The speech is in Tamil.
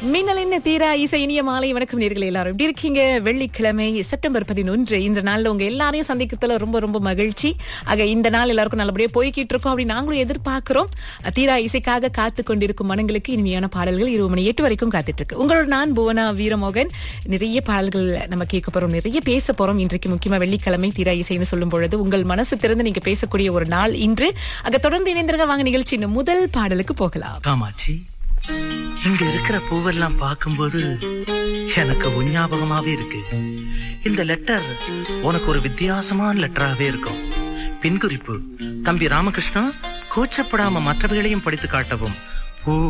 மின்னலின் தீரா இசை இனிய மாலை வணக்கம் நேர்கள் எல்லாரும் எப்படி இருக்கீங்க வெள்ளிக்கிழமை செப்டம்பர் பதினொன்று இந்த நாள்ல உங்க எல்லாரையும் சந்திக்கிறதுல ரொம்ப ரொம்ப மகிழ்ச்சி ஆக இந்த நாள் எல்லாருக்கும் நல்லபடியா போய்கிட்டு இருக்கோம் அப்படி நாங்களும் எதிர்பார்க்கிறோம் தீரா இசைக்காக காத்து கொண்டிருக்கும் மனங்களுக்கு இனிமையான பாடல்கள் இருபது மணி எட்டு வரைக்கும் காத்துட்டு இருக்கு உங்களோட நான் புவனா வீரமோகன் நிறைய பாடல்கள் நம்ம கேட்க போறோம் நிறைய பேச போறோம் இன்றைக்கு முக்கியமா வெள்ளிக்கிழமை தீரா இசைன்னு சொல்லும் பொழுது உங்கள் மனசு திறந்து நீங்க பேசக்கூடிய ஒரு நாள் இன்று அங்க தொடர்ந்து இணைந்திருங்க வாங்க நிகழ்ச்சியின் முதல் பாடலுக்கு போகலாம் காமாட்சி இங்க இருக்கிற பூவெல்லாம் பார்க்கும்போது எனக்கு உன் ஞாபகமாவே இருக்கு இந்த லெட்டர் உனக்கு ஒரு வித்தியாசமான லெட்டராவே இருக்கும் பின்குறிப்பு தம்பி ராமகிருஷ்ணா கூச்சப்படாம மற்றவைகளையும் படித்து காட்டவும்